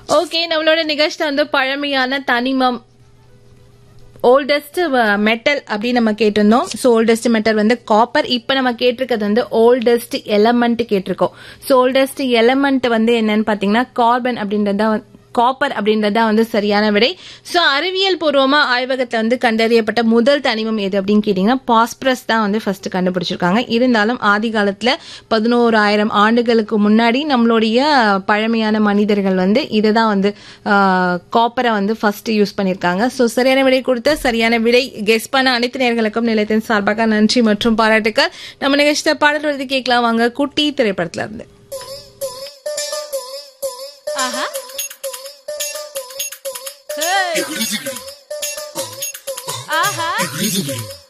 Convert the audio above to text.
okay நம்மளோட நிகழ்ச்சியில வந்து பழமையான தனிமம் ஓல்டஸ்ட் மெட்டல் அப்படின்னு நம்ம கேட்டிருந்தோம் ஸோ ஓல்டஸ்ட் மெட்டல் வந்து காப்பர் இப்போ நம்ம கேட்டிருக்கிறது வந்து ஓல்டஸ்ட் எலமெண்ட் கேட்டிருக்கோம் ஸோ ஓல்டஸ்ட் எலமெண்ட் வந்து என்னன்னு பார்த்தீங்கன்னா கார்பன் அப்படின்றது தான் காப்பர் அப்படின்றது தான் வந்து சரியான விடை ஸோ அறிவியல் பூர்வமா ஆய்வகத்தில் வந்து கண்டறியப்பட்ட முதல் தனிமம் எது அப்படின்னு கேட்டிங்கன்னா பாஸ்பரஸ் தான் வந்து ஃபர்ஸ்ட் கண்டுபிடிச்சிருக்காங்க இருந்தாலும் ஆதி காலத்தில் பதினோராயிரம் ஆண்டுகளுக்கு முன்னாடி நம்மளுடைய பழமையான மனிதர்கள் வந்து இதை தான் வந்து காப்பரை வந்து ஃபர்ஸ்ட் யூஸ் பண்ணியிருக்காங்க ஸோ சரியான விடை கொடுத்த சரியான விடை கெஸ் பண்ண அனைத்து நேர்களுக்கும் நிலையத்தின் சார்பாக நன்றி மற்றும் பாராட்டுக்கள் நம்ம நிகழ்ச்சித்த பாடல் எழுதி கேட்கலாம் வாங்க குட்டி திரைப்படத்துல இருந்து ஆஹா ஆஹா